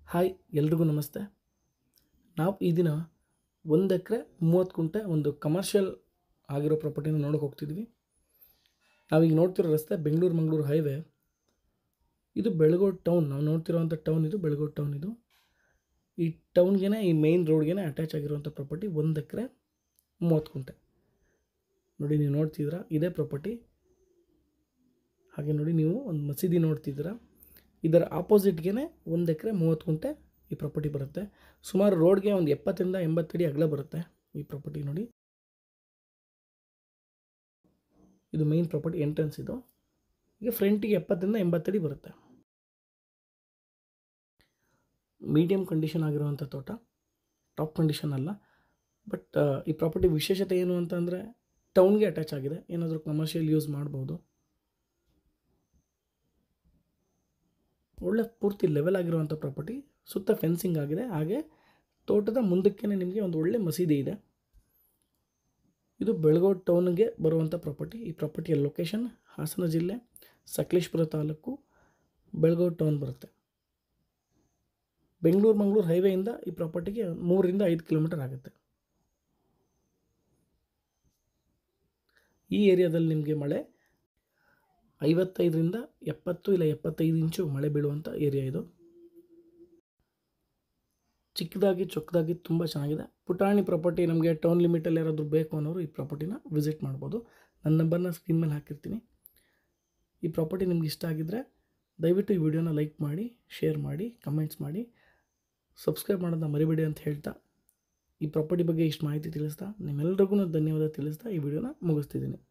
hi ಎಲ್ರಿಗೂ ನಮಸ್ತೆ ನಾವು ಈ ದಿನ ಒಂದು ಎಕರೆ ಮೂವತ್ತು ಕುಂಟೆ ಒಂದು ಕಮರ್ಷಿಯಲ್ ಆಗಿರೋ ಪ್ರಾಪರ್ಟಿನ ನೋಡೋಕೆ ಹೋಗ್ತಿದ್ವಿ ನಾವೀಗ ನೋಡ್ತಿರೋ ರಸ್ತೆ ಬೆಂಗಳೂರು ಮಂಗಳೂರು ಹೈವೇ ಇದು ಬೆಳಗೋಡು ಟೌನ್ ನಾವು ನೋಡ್ತಿರೋವಂಥ ಟೌನ್ ಇದು ಬೆಳಗೋಡು ಟೌನ್ ಇದು ಈ ಟೌನ್ಗೆ ಈ ಮೇಯ್ನ್ ರೋಡ್ಗೆ ಅಟ್ಯಾಚ್ ಆಗಿರುವಂಥ ಪ್ರಾಪರ್ಟಿ ಒಂದು ಎಕರೆ ಮೂವತ್ತು ಕುಂಟೆ ನೋಡಿ ನೀವು ನೋಡ್ತಿದ್ದೀರಾ ಇದೇ ಪ್ರಾಪರ್ಟಿ ಹಾಗೆ ನೋಡಿ ನೀವು ಒಂದು ಮಸೀದಿ ನೋಡ್ತಿದ್ದೀರಾ ಇದರ ಆಪೋಸಿಟ್ಗೆ ಒಂದು ಎಕರೆ ಮೂವತ್ತು ಕುಂಟೆ ಈ ಪ್ರಾಪರ್ಟಿ ಬರುತ್ತೆ ಸುಮಾರು ರೋಡ್ಗೆ ಒಂದು ಎಪ್ಪತ್ತರಿಂದ ಎಂಬತ್ತಡಿ ಅಗಲ ಬರುತ್ತೆ ಈ ಪ್ರಾಪರ್ಟಿ ನೋಡಿ ಇದು ಮೇನ್ ಪ್ರಾಪರ್ಟಿ ಎಂಟ್ರೆನ್ಸ್ ಇದು ಈಗ ಫ್ರಂಟಿಗೆ ಎಪ್ಪತ್ತರಿಂದ ಎಂಬತ್ತಡಿ ಬರುತ್ತೆ ಮೀಡಿಯಮ್ ಕಂಡೀಷನ್ ಆಗಿರುವಂಥ ತೋಟ ಟಾಪ್ ಕಂಡೀಷನ್ ಅಲ್ಲ ಬಟ್ ಈ ಪ್ರಾಪರ್ಟಿ ವಿಶೇಷತೆ ಏನು ಅಂತಂದರೆ ಟೌನ್ಗೆ ಅಟ್ಯಾಚ್ ಆಗಿದೆ ಏನಾದರೂ ಕಮರ್ಷಿಯಲ್ ಯೂಸ್ ಮಾಡ್ಬೋದು ಒಳ್ಳೆ ಪೂರ್ತಿ ಲೆವೆಲ್ ಆಗಿರುವಂಥ ಪ್ರಾಪರ್ಟಿ ಸುತ್ತ ಫೆನ್ಸಿಂಗ್ ಆಗಿದೆ ಹಾಗೆ ತೋಟದ ಮುಂದಕ್ಕೆ ನಿಮಗೆ ಒಂದು ಒಳ್ಳೆ ಮಸೀದಿ ಇದೆ ಇದು ಬೆಳಗೋಡು ಟೌನ್ಗೆ ಬರುವಂಥ ಪ್ರಾಪರ್ಟಿ ಈ ಪ್ರಾಪರ್ಟಿಯ ಲೊಕೇಶನ್ ಹಾಸನ ಜಿಲ್ಲೆ ಸಕಲೇಶ್ಪುರ ತಾಲೂಕು ಬೆಳಗೋಡು ಟೌನ್ ಬರುತ್ತೆ ಬೆಂಗಳೂರು ಮಂಗಳೂರು ಹೈವೇಯಿಂದ ಈ ಪ್ರಾಪರ್ಟಿಗೆ ಮೂರರಿಂದ ಐದು ಕಿಲೋಮೀಟರ್ ಆಗುತ್ತೆ ಈ ಏರಿಯಾದಲ್ಲಿ ನಿಮಗೆ ಮಳೆ ಐವತ್ತೈದರಿಂದ ಎಪ್ಪತ್ತು ಇಲ್ಲ ಎಪ್ಪತ್ತೈದು ಇಂಚು ಮಳೆ ಬೀಳುವಂಥ ಏರಿಯಾ ಇದು ಚಿಕ್ಕದಾಗಿ ಚೊಕ್ಕದಾಗಿ ತುಂಬ ಚೆನ್ನಾಗಿದೆ ಪುಟಾಣಿ ಪ್ರಾಪರ್ಟಿ ನಮಗೆ ಟೌನ್ ಲಿಮಿಟಲ್ಲಿ ಯಾರಾದರೂ ಬೇಕು ಅನ್ನೋರು ಈ ಪ್ರಾಪರ್ಟಿನ ವಿಸಿಟ್ ಮಾಡ್ಬೋದು ನನ್ನ ನಂಬರ್ನ ಸ್ಕ್ರೀನ್ ಮೇಲೆ ಹಾಕಿರ್ತೀನಿ ಈ ಪ್ರಾಪರ್ಟಿ ನಿಮ್ಗೆ ಇಷ್ಟ ಆಗಿದ್ದರೆ ದಯವಿಟ್ಟು ಈ ವಿಡಿಯೋನ ಲೈಕ್ ಮಾಡಿ ಶೇರ್ ಮಾಡಿ ಕಮೆಂಟ್ಸ್ ಮಾಡಿ ಸಬ್ಸ್ಕ್ರೈಬ್ ಮಾಡೋದನ್ನ ಮರಿಬೇಡಿ ಅಂತ ಹೇಳ್ತಾ ಈ ಪ್ರಾಪರ್ಟಿ ಬಗ್ಗೆ ಇಷ್ಟು ಮಾಹಿತಿ ತಿಳಿಸ್ತಾ ನಿಮ್ಮೆಲ್ಲರಿಗೂ ಧನ್ಯವಾದ ತಿಳಿಸ್ತಾ ಈ ವಿಡಿಯೋನ ಮುಗಿಸ್ತಿದ್ದೀನಿ